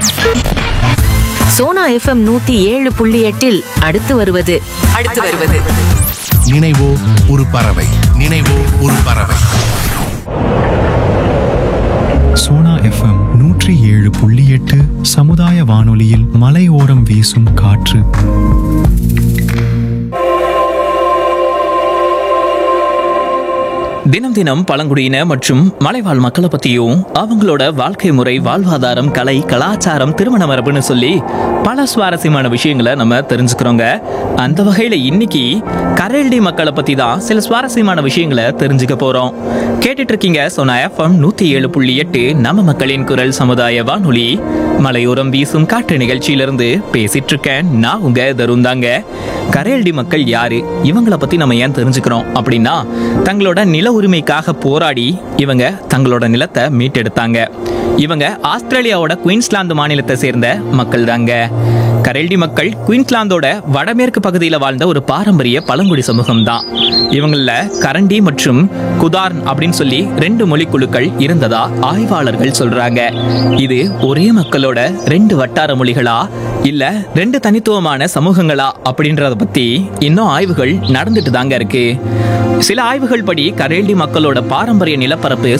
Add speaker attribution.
Speaker 1: Sona FM நூத்தி ஏழு புள்ளி எட்டில் அடுத்து வருவது
Speaker 2: அடுத்து வருவது
Speaker 3: நினைவோ ஒரு பறவை நினைவோ ஒரு பறவை
Speaker 4: சோனா எஃப்எம் நூற்றி ஏழு புள்ளி எட்டு சமுதாய வானொலியில் மலையோரம் வீசும் காற்று
Speaker 5: தினம் தினம் பழங்குடியின மற்றும் மலைவாழ் மக்களை பத்தியும் அவங்களோட வாழ்க்கை முறை வாழ்வாதாரம் கலை கலாச்சாரம் திருமண மரபுன்னு சொல்லி பல சுவாரஸ்யமான விஷயங்களை நம்ம தெரிஞ்சுக்கிறோங்க அந்த வகையில இன்னைக்கு கரேல்டி மக்களை பத்தி தான் சில சுவாரஸ்யமான விஷயங்களை தெரிஞ்சுக்க போறோம் கேட்டுட்டு இருக்கீங்க சொன்ன எஃப்எம் நூத்தி ஏழு புள்ளி எட்டு நம்ம மக்களின் குரல் சமுதாய வானொலி மலையோரம் வீசும் காற்று நிகழ்ச்சியிலிருந்து பேசிட்டு இருக்கேன் நான் உங்க தருந்தாங்க கரேல்டி மக்கள் யாரு இவங்கள பத்தி நம்ம ஏன் தெரிஞ்சுக்கிறோம் அப்படின்னா தங்களோட நில உரிமைக்காக போராடி இவங்க தங்களோட நிலத்தை மீட்டெடுத்தாங்க இவங்க ஆஸ்திரேலியாவோட குயின்ஸ்லாந்து மாநிலத்தை சேர்ந்த மக்கள் தாங்க கரெல்டி மக்கள் குயின்ஸ்லாந்தோட வடமேற்கு பகுதியில் வாழ்ந்த ஒரு பாரம்பரிய பழங்குடி சமூகம் தான் இவங்கள கரண்டி மற்றும் குதார்ன் அப்படின்னு சொல்லி ரெண்டு மொழி குழுக்கள் இருந்ததா ஆய்வாளர்கள் சொல்றாங்க இது ஒரே மக்களோட ரெண்டு வட்டார மொழிகளா இல்ல ரெண்டு தனித்துவமான சமூகங்களா அப்படின்றத பத்தி இன்னும் ஆய்வுகள் நடந்துட்டு தாங்க இருக்கு சில ஆய்வுகள் படி கரேல்டி மக்களோட பாரம்பரிய நிலப்பரப்பு